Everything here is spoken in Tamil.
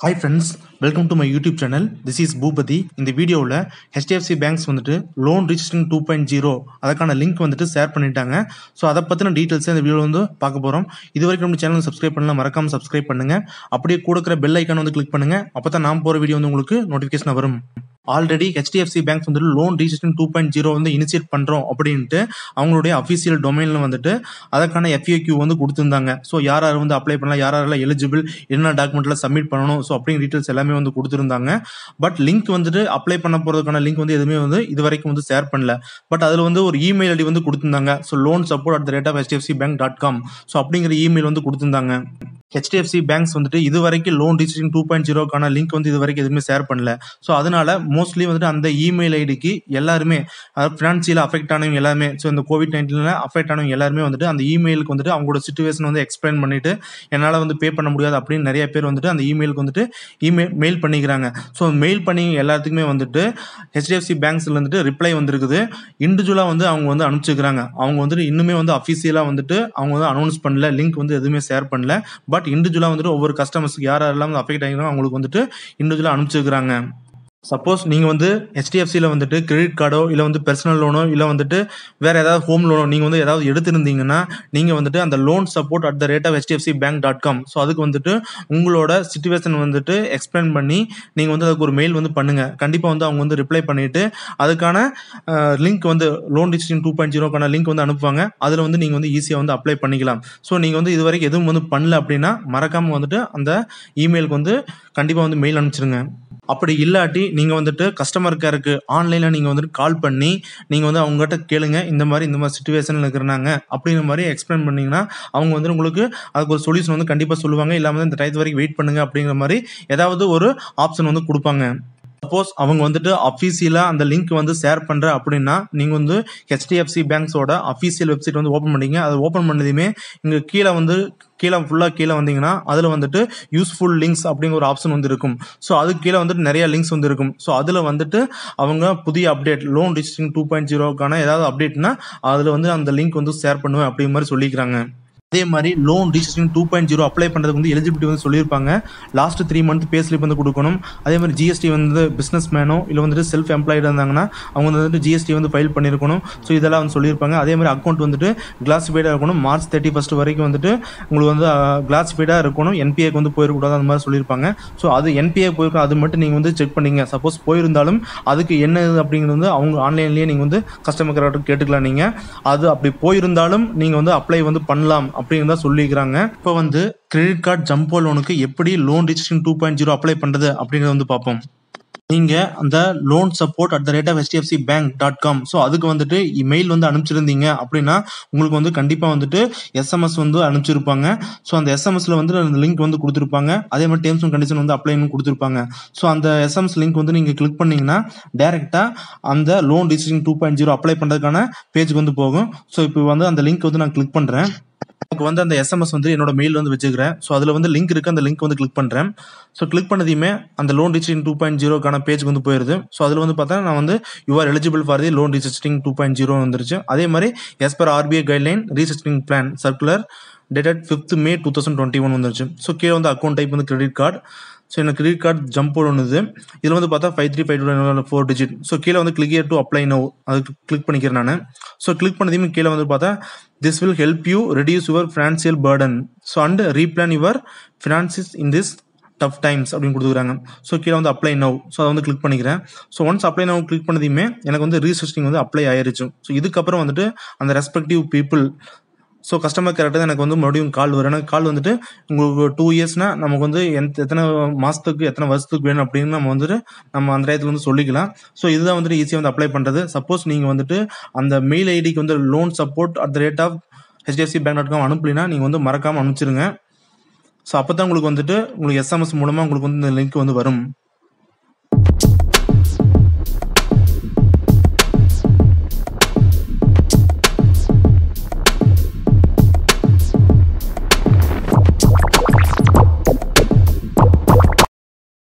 hi friends welcome to my YouTube channel this is Boopathi இந்த வீடியோவில் ஹெச்டிஎஃப்சி பேங்க்ஸ் வந்துட்டு loan restructuring two point zero அதுக்கான லிங்க் வந்துட்டு ஷேர் பண்ணிட்டாங்க ஸோ அதை பற்றின டீட்டெயில்ஸ் இந்த வீடியோ வந்து பார்க்க போகிறோம் இது வரைக்கும் நம்ம சேனல் சப்ஸ்கிரைப் பண்ணலாம் மறக்காமல் சப்ஸ்கிரைப் பண்ணுங்கள் அப்படியே கொடுக்குற பெல் ஐக்கான் வந்து கிளிக் பண்ணுங்கள் அப்போ தான் நான் போகிற வீடியோ வந்து உங்களுக்கு நோட்டிஃபிகேஷன் வரும் ஆல்ரெடி ஹெச்டிஎஃப்சி பேங்க்ஸ் வந்துட்டு loan restructuring two point zero வந்து இனிஷியேட் பண்ணுறோம் அப்படின்ட்டு அவங்களுடைய அஃபிஷியல் டொமைனில் வந்துட்டு அதற்கான எஃப்ஏக்யூ வந்து கொடுத்துருந்தாங்க ஸோ யார் யார் வந்து அப்ளை பண்ணலாம் யார் யாரெல்லாம் எலிஜிபிள் என்ன டாக்குமெண்ட்லாம் சப்மிட் பண்ணணும் ஸோ அப்படிங்கிற டீட்டெயில்ஸ் எல்லாமே வந்து கொடுத்துருந்தாங்க பட் லிங்க் வந்துட்டு அப்ளை பண்ண போகிறதுக்கான லிங்க் வந்து எதுவுமே வந்து இது வரைக்கும் வந்து ஷேர் பண்ணல பட் அதில் வந்து ஒரு இமெயில் ஐடி வந்து கொடுத்துருந்தாங்க so loan support at the rate of HDFC bank dot com so அப்படிங்கிற இமெயில் வந்து கொடுத்துருந்தாங்க ஹெச்டிஎஃப்சி பேங்க்ஸ் வந்துட்டு இது வரைக்கும் லோன் ரிஜிஸ்ட்ரிங் டூ பாயிண்ட் ஜீரோக்கான லிங்க் வந்து இது வரைக்கும் எதுவுமே ஷேர் பண்ணல ஸோ அதனால மோஸ்ட்லி வந்துட்டு அந்த இமெயில் ஐடிக்கு எல்லாருமே அதாவது ஃபினான்சியல் அஃபெக்ட் ஆனவங்க எல்லாருமே ஸோ இந்த கோவிட் நைன்டீனில் அஃபெக்ட் ஆனவங்க எல்லாருமே வந்துட்டு அந்த இமெயிலுக்கு வந்துட்டு அவங்களோட சுச்சுவேஷன் வந்து எக்ஸ்பிளைன் பண்ணிட்டு என்னால் வந்து பே பண்ண முடியாது அப்படின்னு நிறைய பேர் வந்துட்டு அந்த இமெயிலுக்கு வந்துட்டு இமெயில் மெயில் பண்ணிக்கிறாங்க ஸோ மெயில் பண்ணி எல்லாத்துக்குமே வந்துட்டு ஹெச்டிஎஃப்சி பேங்க்ஸ்ல வந்துட்டு ரிப்ளை வந்திருக்குது இண்டிவிஜுவலாக வந்து அவங்க வந்து அனுப்பிச்சிக்கிறாங்க அவங்க வந்துட்டு இன்னுமே வந்து அஃபீஷியலாக வந்துட்டு அவங்க வந்து அனௌன்ஸ் பண்ணல லிங்க் வந்து எதுவுமே ஷேர் பண்ணல பட் இண்டிவிஜுவலாக வந்துட்டு ஒவ்வொரு கஸ்டமர்ஸ்க்கு யார் யாரெல்லாம் அஃபெக்ட் ஆகிருக்காங்க அவங்களுக்கு வந்துட்டு இண்டிவிஜுவலாக அனுப்பிச்சிருக்கிறாங்க சப்போஸ் நீங்கள் வந்து ஹெச்டிஎஃப்சியில் வந்துட்டு கிரெடிட் கார்டோ இல்லை வந்து பர்சனல் லோனோ இல்லை வந்துட்டு வேறு ஏதாவது ஹோம் லோனோ நீங்கள் வந்து ஏதாவது எடுத்திருந்தீங்கன்னா நீங்கள் வந்துட்டு அந்த loan support at the rate of HDFC bank dot com so அதுக்கு வந்துட்டு உங்களோட சுச்சுவேஷன் வந்துட்டு எக்ஸ்பிளைன் பண்ணி நீங்கள் வந்து அதுக்கு ஒரு மெயில் வந்து பண்ணுங்கள் கண்டிப்பாக வந்து அவங்க வந்து ரிப்ளை பண்ணிவிட்டு அதுக்கான லிங்க் வந்து லோன் டிஸ்டிங் டூ பாயிண்ட் ஜீரோக்கான லிங்க் வந்து அனுப்புவாங்க அதில் வந்து நீங்கள் வந்து ஈஸியாக வந்து அப்ளை பண்ணிக்கலாம் ஸோ நீங்கள் வந்து இது வரைக்கும் எதுவும் வந்து பண்ணல அப்படின்னா மறக்காமல் வந்துட்டு அந்த இமெயிலுக்கு வந்து கண்டிப்பாக வந்து மெயில் அனுப்பிச்சிருங்க அப்படி இல்லாட்டி நீங்கள் வந்துட்டு கஸ்டமர் கேருக்கு ஆன்லைனில் நீங்கள் வந்துட்டு கால் பண்ணி நீங்கள் வந்து அவங்ககிட்ட கேளுங்க இந்த மாதிரி இந்த மாதிரி சுச்சுவேஷனில் இருக்கிறாங்க அப்படிங்கிற மாதிரி எக்ஸ்பிளைன் பண்ணிங்கன்னா அவங்க வந்து உங்களுக்கு அதுக்கு ஒரு சொல்யூஷன் வந்து கண்டிப்பாக சொல்லுவாங்க இல்லாமல் இந்த டயத்து வரைக்கும் வெயிட் பண்ணுங்க அப்படிங்கிற மாதிரி ஏதாவது ஒரு ஆப்ஷன் வந்து கொடுப்பாங்க சப்போஸ் அவங்க வந்துட்டு அஃபீஷியலாக அந்த லிங்க் வந்து ஷேர் பண்ணுற அப்படின்னா நீங்கள் வந்து ஹெச்டிஎஃப்சி பேங்க்ஸோட அஃபீஷியல் வெப்சைட் வந்து ஓப்பன் பண்ணிங்க அதை ஓப்பன் பண்ணதுமே இங்கே கீழே வந்து கீழே ஃபுல்லாக கீழே வந்தீங்கன்னா அதில் வந்துட்டு யூஸ்ஃபுல் லிங்க்ஸ் அப்படிங்கிற ஒரு ஆப்ஷன் வந்து இருக்கும் ஸோ அதுக்கு கீழே வந்துட்டு நிறைய லிங்க்ஸ் வந்து இருக்கும் ஸோ அதில் வந்துட்டு அவங்க புதிய update loan restructuring two point ஜீரோக்கான ஏதாவது அப்டேட்னா அதில் வந்து அந்த லிங்க் வந்து ஷேர் பண்ணுவேன் அப்படிங்கிற மாதிரி சொல்லிக்கிறாங்க அதே மாதிரி loan restructuring two point zero apply பண்ணுறதுக்கு வந்து எலிஜிபிலிட்டி வந்து சொல்லியிருப்பாங்க last three month pay slip வந்து கொடுக்கணும் அதே மாதிரி ஜிஎஸ்டி வந்து பிஸ்னஸ் மேனோ இல்லை வந்துட்டு செல்ஃப் எம்ப்ளாய்டு இருந்தாங்கன்னா அவங்க வந்துட்டு ஜிஎஸ்டி வந்து ஃபைல் பண்ணியிருக்கணும் ஸோ இதெல்லாம் வந்து சொல்லியிருப்பாங்க அதே மாதிரி அக்கௌண்ட் வந்துட்டு கிளாஸிஃபைடாக இருக்கணும் மார்ச் தேர்ட்டி ஃபஸ்ட் வரைக்கும் வந்துட்டு உங்களுக்கு வந்து கிளாஸிஃபைடாக இருக்கணும் என்பிஏக்கு வந்து போயிடக்கூடாது அந்த மாதிரி சொல்லியிருப்பாங்க ஸோ அது என்பிஏ போயிருக்கும் அது மட்டும் நீங்கள் வந்து செக் பண்ணிங்க சப்போஸ் போயிருந்தாலும் அதுக்கு என்ன இது அப்படிங்கிறது வந்து அவங்க ஆன்லைன்லேயே நீங்கள் வந்து கஸ்டமர் கேர்கிட்ட கேட்டுக்கலாம் நீங்கள் அது அப்படி போயிருந்தாலும் நீங்கள் வந்து அப்ளை வந்து பண்ணலாம் அப்படின்னு தான் சொல்லிக்கிறாங்க இப்போ வந்து கிரெடிட் கார்டு ஜம்போ லோனுக்கு எப்படி loan restructuring two point zero apply பண்ணுறது அப்படிங்கிறத வந்து பார்ப்போம் நீங்கள் அந்த loan support at the rate of HDFC bank dot com so அதுக்கு வந்துட்டு இமெயில் வந்து அனுப்பிச்சிருந்தீங்க அப்படின்னா உங்களுக்கு வந்து கண்டிப்பாக வந்துட்டு எஸ்எம்எஸ் வந்து அனுப்பிச்சிருப்பாங்க ஸோ அந்த எஸ்எம்எஸ்ல வந்து அந்த லிங்க் வந்து கொடுத்துருப்பாங்க அதே மாதிரி டேர்ம்ஸ் அண்ட் கண்டிஷன் வந்து அப்ளைன்னு கொடுத்துருப்பாங்க ஸோ அந்த எஸ்எம்எஸ் லிங்க் வந்து நீங்கள் கிளிக் பண்ணீங்கன்னா டேரெக்டாக அந்த loan restructuring two point zero apply பண்ணுறதுக்கான பேஜுக்கு வந்து போகும் ஸோ இப்போ வந்து அந்த லிங்க் வந்து நான் கிளிக் பண்ணுறேன் எனக்கு வந்து அந்த எஸ்எம்எஸ் வந்து என்னோட மெயில் வந்து வச்சுக்கிறேன் ஸோ அதில் வந்து லிங்க் இருக்குது அந்த லிங்க் வந்து கிளிக் பண்ணுறேன் ஸோ கிளிக் பண்ணதையுமே அந்த லோன் ரிஜிஸ்டிங் டூ பாயிண்ட் ஜீரோக்கான பேஜ்க்கு வந்து போயிருது ஸோ அதில் வந்து பார்த்தா நான் வந்து you are eligible for the loan ரிஜிஸ்டிங் டூ பாயிண்ட் ஜீரோ வந்துருச்சு அதே மாதிரி எஸ் பர் ஆர்பிஐ கைட்லைன் ரீசிஸ்டிங் plan circular dated fifth May two thousand twenty one வந்துருச்சு ஸோ கீழே வந்து அக்கௌண்ட் டைப் வந்து கிரெடிட் கார்டு ஸோ எனக்கு கிரெடிட் கார்டு ஜம்ப் ஒன்றுது இதில் வந்து பார்த்தா five three five two four digit so கீழே வந்து கிளிக் டு அப்ளை நோ அதுக்கு கிளிக் பண்ணிக்கிறேன் நான் ஸோ கிளிக் பண்ணதையுமே கீழே வந்து பார்த்தா this will help you reduce your financial burden so and replan your finances in this tough times அப்படின்னு கொடுத்துருக்காங்க ஸோ கீழே வந்து அப்ளை நவ் ஸோ அதை வந்து கிளிக் பண்ணிக்கிறேன் so once apply now click பண்ணதையுமே எனக்கு வந்து ரீசர்ச்சிங் வந்து அப்ளை ஆயிருச்சு ஸோ இதுக்கப்புறம் வந்துட்டு அந்த ரெஸ்பெக்டிவ் பீப்புள் ஸோ கஸ்டமர் கேர்கிட்ட தான் எனக்கு வந்து மறுபடியும் கால் வரும் எனக்கு கால் வந்துட்டு உங்களுக்கு டூ இயர்ஸ்னா நமக்கு வந்து எந்த எத்தனை மாதத்துக்கு எத்தனை வருஷத்துக்கு வேணும் அப்படின்னு நம்ம வந்துட்டு நம்ம அந்த இடத்துல வந்து சொல்லிக்கலாம் ஸோ இதுதான் வந்துட்டு ஈஸியாக வந்து அப்ளை பண்ணுறது சப்போஸ் நீங்கள் வந்துட்டு அந்த மெயில் ஐடிக்கு வந்து loan support at the rate of HDFC bank dot com அனுப்பலினா நீங்கள் வந்து மறக்காமல் அனுப்பிச்சிருங்க ஸோ அப்போ தான் உங்களுக்கு வந்துட்டு உங்களுக்கு எஸ்எம்எஸ் மூலமாக உங்களுக்கு வந்து இந்த லிங்க் வந்து வரும்